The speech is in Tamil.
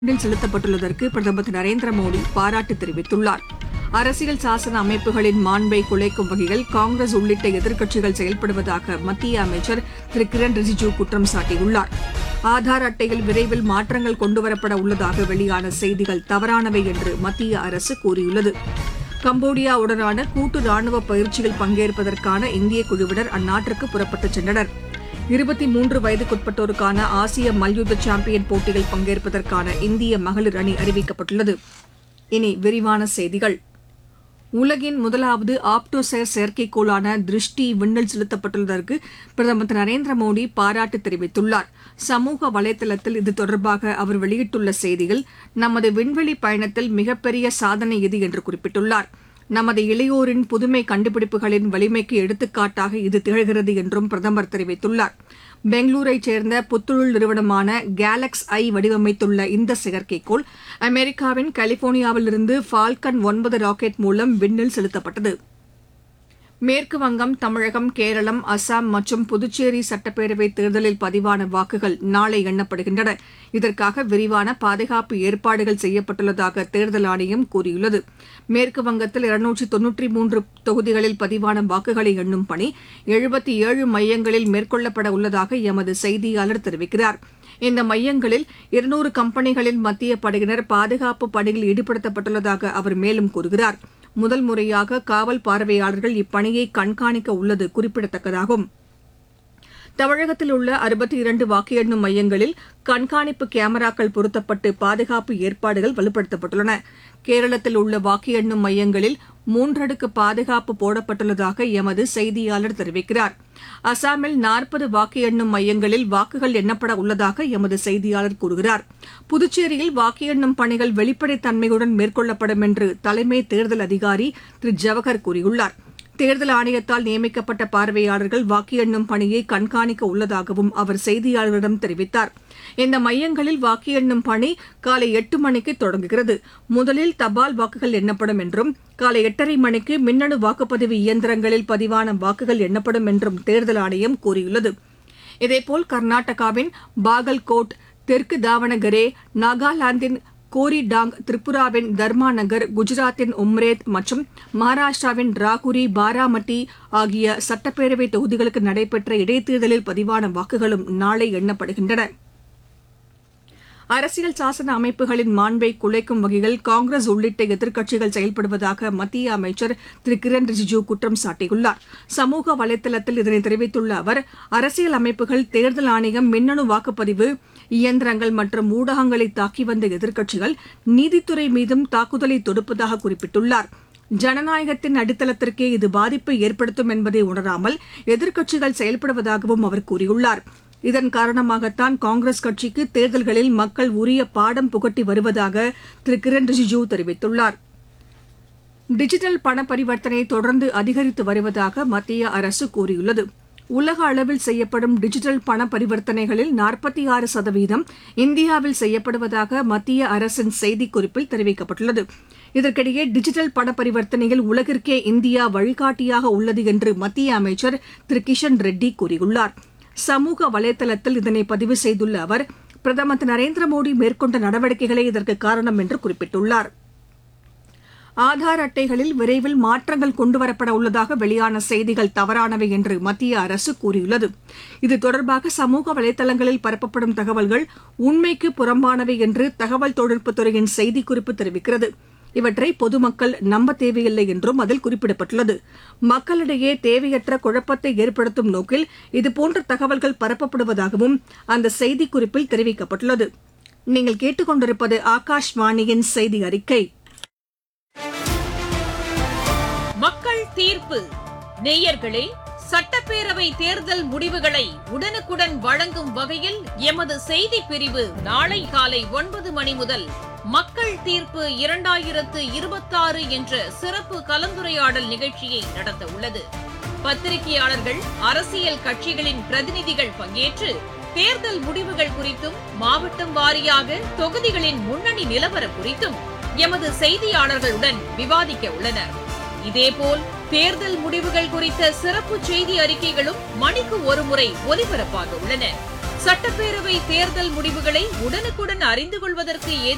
ில் செலுத்தப்பட்டுள்ளதற்கு பிரதமர் திரு நரேந்திர மோடி பாராட்டு தெரிவித்துள்ளார் அரசியல் சாசன அமைப்புகளின் மாண்பை குலைக்கும் வகையில் காங்கிரஸ் உள்ளிட்ட எதிர்க்கட்சிகள் செயல்படுவதாக மத்திய அமைச்சர் திரு கிரண் ரிஜிஜூ குற்றம் சாட்டியுள்ளார் ஆதார் அட்டையில் விரைவில் மாற்றங்கள் கொண்டுவரப்பட உள்ளதாக வெளியான செய்திகள் தவறானவை என்று மத்திய அரசு கூறியுள்ளது கம்போடியாவுடனான கூட்டு ராணுவ பயிற்சியில் பங்கேற்பதற்கான இந்திய குழுவினர் அந்நாட்டிற்கு புறப்பட்டுச் சென்றனர் இருபத்தி மூன்று வயதுக்குட்பட்டோருக்கான ஆசிய மல்யுத்த சாம்பியன் போட்டியில் பங்கேற்பதற்கான இந்திய மகளிர் அணி அறிவிக்கப்பட்டுள்ளது இனி விரிவான செய்திகள் உலகின் முதலாவது ஆப்டோசேர் செயற்கைக்கோளான திருஷ்டி விண்ணில் செலுத்தப்பட்டுள்ளதற்கு பிரதமர் திரு நரேந்திர மோடி பாராட்டு தெரிவித்துள்ளார் சமூக வலைதளத்தில் இது தொடர்பாக அவர் வெளியிட்டுள்ள செய்தியில் நமது விண்வெளி பயணத்தில் மிகப்பெரிய சாதனை இது என்று குறிப்பிட்டுள்ளார் நமது இளையோரின் புதுமை கண்டுபிடிப்புகளின் வலிமைக்கு எடுத்துக்காட்டாக இது திகழ்கிறது என்றும் பிரதமர் தெரிவித்துள்ளார் பெங்களூரைச் சேர்ந்த புத்தொழில் நிறுவனமான கேலக்ஸ் ஐ வடிவமைத்துள்ள இந்த செயற்கைக்கோள் அமெரிக்காவின் கலிபோர்னியாவிலிருந்து ஃபால்கன் ஒன்பது ராக்கெட் மூலம் விண்ணில் செலுத்தப்பட்டது மேற்கு வங்கம் தமிழகம் கேரளம் அசாம் மற்றும் புதுச்சேரி சட்டப்பேரவை தேர்தலில் பதிவான வாக்குகள் நாளை எண்ணப்படுகின்றன இதற்காக விரிவான பாதுகாப்பு ஏற்பாடுகள் செய்யப்பட்டுள்ளதாக தேர்தல் ஆணையம் கூறியுள்ளது மேற்கு வங்கத்தில் இருநூற்றி தொன்னூற்றி மூன்று தொகுதிகளில் பதிவான வாக்குகளை எண்ணும் பணி எழுபத்தி ஏழு மையங்களில் மேற்கொள்ளப்பட உள்ளதாக எமது செய்தியாளர் தெரிவிக்கிறார் இந்த மையங்களில் இருநூறு கம்பெனிகளின் மத்திய படையினர் பாதுகாப்பு பணியில் ஈடுபடுத்தப்பட்டுள்ளதாக அவர் மேலும் கூறுகிறார் முதல் முறையாக காவல் பார்வையாளர்கள் இப்பணியை கண்காணிக்க உள்ளது குறிப்பிடத்தக்கதாகும் தமிழகத்தில் உள்ள அறுபத்தி இரண்டு வாக்கு எண்ணும் மையங்களில் கண்காணிப்பு கேமராக்கள் பொருத்தப்பட்டு பாதுகாப்பு ஏற்பாடுகள் வலுப்படுத்தப்பட்டுள்ளன கேரளத்தில் உள்ள வாக்கு எண்ணும் மையங்களில் மூன்றடுக்கு பாதுகாப்பு போடப்பட்டுள்ளதாக எமது செய்தியாளர் தெரிவிக்கிறார் அசாமில் நாற்பது வாக்கு எண்ணும் மையங்களில் வாக்குகள் எண்ணப்பட உள்ளதாக எமது செய்தியாளர் கூறுகிறார் புதுச்சேரியில் வாக்கு எண்ணும் பணிகள் வெளிப்படைத்தன்மையுடன் மேற்கொள்ளப்படும் என்று தலைமை தேர்தல் அதிகாரி திரு ஜவஹர் கூறியுள்ளார் தேர்தல் ஆணையத்தால் நியமிக்கப்பட்ட பார்வையாளர்கள் வாக்கு எண்ணும் பணியை கண்காணிக்க உள்ளதாகவும் அவர் செய்தியாளர்களிடம் தெரிவித்தார் இந்த மையங்களில் வாக்கு எண்ணும் பணி காலை எட்டு மணிக்கு தொடங்குகிறது முதலில் தபால் வாக்குகள் எண்ணப்படும் என்றும் காலை எட்டரை மணிக்கு மின்னணு வாக்குப்பதிவு இயந்திரங்களில் பதிவான வாக்குகள் எண்ணப்படும் என்றும் தேர்தல் ஆணையம் கூறியுள்ளது இதேபோல் கர்நாடகாவின் பாகல்கோட் தெற்கு தாவணகரே நாகாலாந்தின் கோரிடாங் திரிபுராவின் தர்மாநகர் குஜராத்தின் உம்ரேத் மற்றும் மகாராஷ்டிராவின் ராகுரி பாராமட்டி ஆகிய சட்டப்பேரவை தொகுதிகளுக்கு நடைபெற்ற இடைத்தேர்தலில் பதிவான வாக்குகளும் நாளை எண்ணப்படுகின்றன அரசியல் சாசன அமைப்புகளின் மாண்பை குலைக்கும் வகையில் காங்கிரஸ் உள்ளிட்ட எதிர்க்கட்சிகள் செயல்படுவதாக மத்திய அமைச்சர் திரு கிரண் ரிஜிஜூ குற்றம் சாட்டியுள்ளார் சமூக வலைதளத்தில் இதனை தெரிவித்துள்ள அவர் அரசியல் அமைப்புகள் தேர்தல் ஆணையம் மின்னணு வாக்குப்பதிவு இயந்திரங்கள் மற்றும் ஊடகங்களை தாக்கி வந்த எதிர்க்கட்சிகள் நீதித்துறை மீதும் தாக்குதலை தொடுப்பதாக குறிப்பிட்டுள்ளார் ஜனநாயகத்தின் அடித்தளத்திற்கே இது பாதிப்பை ஏற்படுத்தும் என்பதை உணராமல் எதிர்க்கட்சிகள் செயல்படுவதாகவும் அவர் கூறியுள்ளார் இதன் காரணமாகத்தான் காங்கிரஸ் கட்சிக்கு தேர்தல்களில் மக்கள் உரிய பாடம் புகட்டி வருவதாக திரு கிரண் ரிஜிஜூ தெரிவித்துள்ளார் டிஜிட்டல் பண பரிவர்த்தனை தொடர்ந்து அதிகரித்து வருவதாக மத்திய அரசு கூறியுள்ளது உலக அளவில் செய்யப்படும் டிஜிட்டல் பண பரிவர்த்தனைகளில் நாற்பத்தி ஆறு சதவீதம் இந்தியாவில் செய்யப்படுவதாக மத்திய அரசின் செய்திக்குறிப்பில் தெரிவிக்கப்பட்டுள்ளது இதற்கிடையே டிஜிட்டல் பண பரிவர்த்தனையில் உலகிற்கே இந்தியா வழிகாட்டியாக உள்ளது என்று மத்திய அமைச்சர் திரு கிஷன் ரெட்டி கூறியுள்ளார் சமூக வலைதளத்தில் இதனை பதிவு செய்துள்ள அவர் பிரதமர் திரு நரேந்திர மோடி மேற்கொண்ட நடவடிக்கைகளே இதற்கு காரணம் என்று குறிப்பிட்டுள்ளார் ஆதார் அட்டைகளில் விரைவில் மாற்றங்கள் கொண்டுவரப்பட உள்ளதாக வெளியான செய்திகள் தவறானவை என்று மத்திய அரசு கூறியுள்ளது இது தொடர்பாக சமூக வலைதளங்களில் பரப்பப்படும் தகவல்கள் உண்மைக்கு புறம்பானவை என்று தகவல் தொழில்நுட்பத்துறையின் செய்திக்குறிப்பு தெரிவிக்கிறது இவற்றை பொதுமக்கள் நம்ப தேவையில்லை என்றும் அதில் குறிப்பிடப்பட்டுள்ளது மக்களிடையே தேவையற்ற குழப்பத்தை ஏற்படுத்தும் நோக்கில் இதுபோன்ற தகவல்கள் பரப்பப்படுவதாகவும் அந்த செய்திக்குறிப்பில் தெரிவிக்கப்பட்டுள்ளது நீங்கள் கேட்டுக்கொண்டிருப்பது ஆகாஷ்வாணியின் செய்தி அறிக்கை மக்கள் தீர்ப்பு நேயர்களே சட்டப்பேரவை தேர்தல் முடிவுகளை உடனுக்குடன் வழங்கும் வகையில் எமது செய்தி பிரிவு நாளை காலை ஒன்பது மணி முதல் மக்கள் தீர்ப்பு இரண்டாயிரத்து இருபத்தாறு என்ற சிறப்பு கலந்துரையாடல் நிகழ்ச்சியை நடத்த உள்ளது பத்திரிகையாளர்கள் அரசியல் கட்சிகளின் பிரதிநிதிகள் பங்கேற்று தேர்தல் முடிவுகள் குறித்தும் மாவட்டம் வாரியாக தொகுதிகளின் முன்னணி நிலவரம் குறித்தும் எமது செய்தியாளர்களுடன் விவாதிக்க உள்ளனர் இதேபோல் தேர்தல் முடிவுகள் குறித்த சிறப்பு செய்தி அறிக்கைகளும் மணிக்கு ஒருமுறை ஒலிபரப்பாக உள்ளன சட்டப்பேரவை தேர்தல் முடிவுகளை உடனுக்குடன் அறிந்து கொள்வதற்கு ஏதுவாக